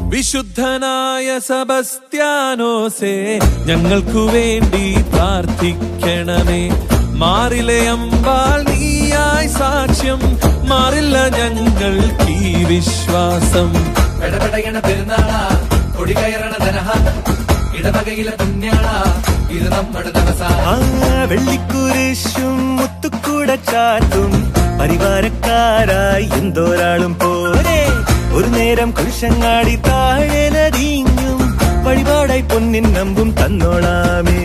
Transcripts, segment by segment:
വിശുദ്ധനായ സബസ്ത്യാനോസേ ഞങ്ങൾക്കു വേണ്ടി പ്രാർത്ഥിക്കണമേ മാറിലെ അമ്പാൽ നീയായി സാക്ഷ്യം മാറില്ല ഞങ്ങൾക്ക് ഈ വിശ്വാസം പെടപെടയണ പെരുന്നാളാ കൊടി കയറണ ധനഹ ഇടവകയിലെ പുണ്യാളാ ഇത് നമ്മുടെ ദിവസ ആ വെള്ളിക്കുരിശും മുത്തുക്കൂട ചാത്തും പരിവാരക്കാരായി എന്തോരാളും പോരെ ഒരു നേരം കുരിശങ്ങാടി താഴെ നദിഞ്ഞും വഴിപാടായി പൊന്നിൻ നമ്പും തന്നോളാമേ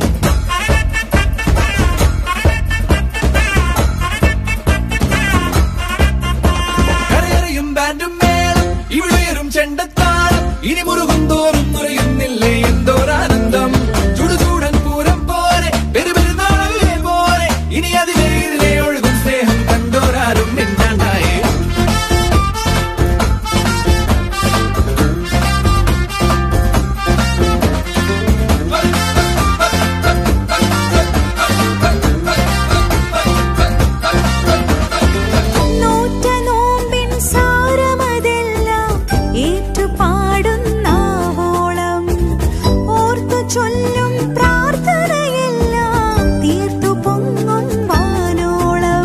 കരയറിയും ബാൻഡും മേളം ഇവിടെയറും ചെണ്ടത്താളം ഇനി മുറുകും തോറും മുറിയുന്നില്ലേ എന്തോരാനന്ദം ചുടുചൂടൻ പൂരം പോലെ പെരുപെരുന്നാളല്ലേ പോലെ ഇനി അതിലെ ഇതിലെ ഒഴുകും സ്നേഹം കണ്ടോരാരും മിണ്ടാണ്ടായേ നോറ്റ നോമ്പിൻ സാരമതെല്ലാം ഏറ്റുപാടുന്നാവോളം ഓർത്തു ചൊല്ലും പ്രാർത്ഥനയെല്ലാം തീർത്തു പൊങ്ങും വാനോളം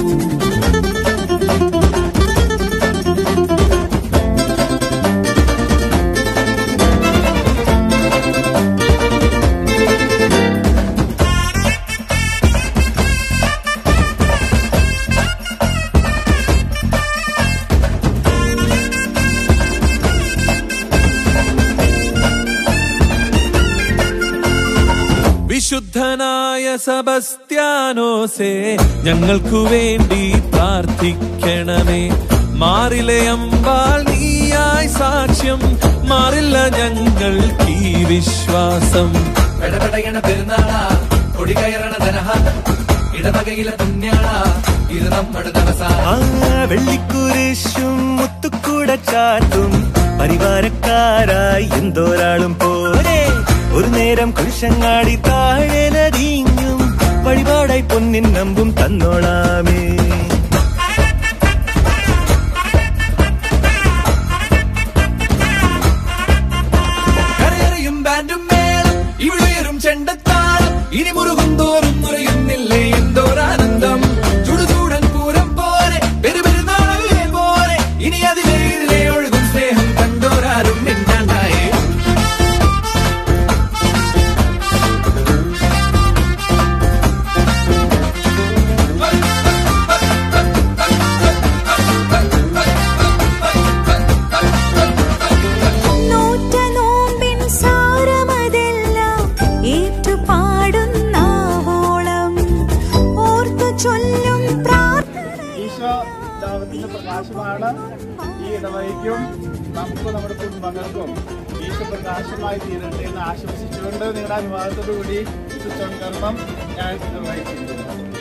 വിശുദ്ധനായ സബസ്ത്യാനോസേ ഞങ്ങൾക്കു വേണ്ടി പ്രാർത്ഥിക്കണമേ മാറിലെ അമ്പാൽ നീയായി സാക്ഷ്യം മാറില്ല ഞങ്ങൾക്ക് ഈ വിശ്വാസം പെടപെടയണ പെരുന്നാളാ കൊടി കയറണ ധനഹ ഇടവകയിലെ പുണ്യാളാ ഇത് നമ്മുടെ ദിവസ ആ വെള്ളിക്കുരിശും മുത്തുക്കൂട ചാത്തും പരിവാരക്കാരായി എന്തോരാളും പോരെ ഒരു നേരം കുരിശങ്ങാടി താഴെ നദിഞ്ഞും വഴിപാടായി പൊന്നിൻ നമ്പും തന്നോളാമേ കരയറിയും ബാൻഡും മേളം ഇവിടെയറും ചെണ്ടത്താളം ഇനി മുറുകും തോറും മുറിയുന്നില്ലേ എന്തോരാനന്ദം ചുടുചൂടൻ പൂരം പോലെ പെരുപെരുന്നാളല്ലേ പോലെ ഇനി അതിലെ ഇതിലെ ഒഴുകും സ്നേഹം കണ്ടോരാരും മിണ്ടാണ്ടായേ നോറ്റ നോമ്പിൻ സാരമതെല്ലാം ഏറ്റുപാടുന്നാവോളം ഓർത്തു ചൊല്ലും ഈശോ ലോകത്തിന്റെ പ്രകാശമാണ് ഈ ഇടവകയ്ക്കും നമുക്ക് നമ്മുടെ കുടുംബങ്ങൾക്കും ഈശോ പ്രകാശമായി തീരട്ടെ എന്ന് ആശംസിച്ചുകൊണ്ട് നിങ്ങളുടെ അനുവാദത്തോടുകൂടി ശുശ്രൂഷ കർമ്മം ഞാൻ നിർവഹിച്ചിരിക്കുന്നു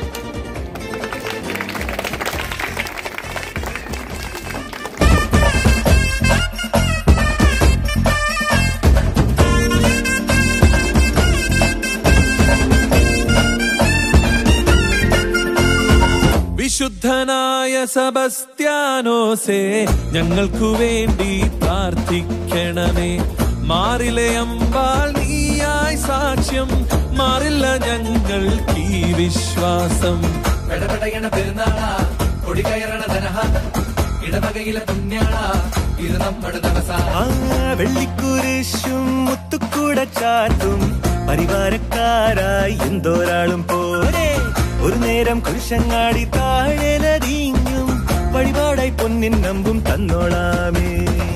വിശുദ്ധനായ സബസ്ത്യാനോസേ ഞങ്ങൾക്കു വേണ്ടി പ്രാർത്ഥിക്കണമേ മാറിലെ അമ്പാൽ നീയായി സാക്ഷ്യം മാറില്ല ഞങ്ങൾക്ക് ഈ വിശ്വാസം പെടപെടയണ പെരുന്നാളാ കൊടി കയറണ ധനഹ ഇടവകയിലെ പുണ്യാളാ ഇത് നമ്മുടെ ദിവസ ആ വെള്ളിക്കുരിശും മുത്തുക്കൂട ചാത്തും പരിവാരക്കാരായി എന്തോരാളും പോരെ ഒരു നേരം കുരിശങ്ങാടി താഴെ നദിഞ്ഞും വഴിപാടായി പൊന്നിൻ നമ്പും തന്നോളാമേ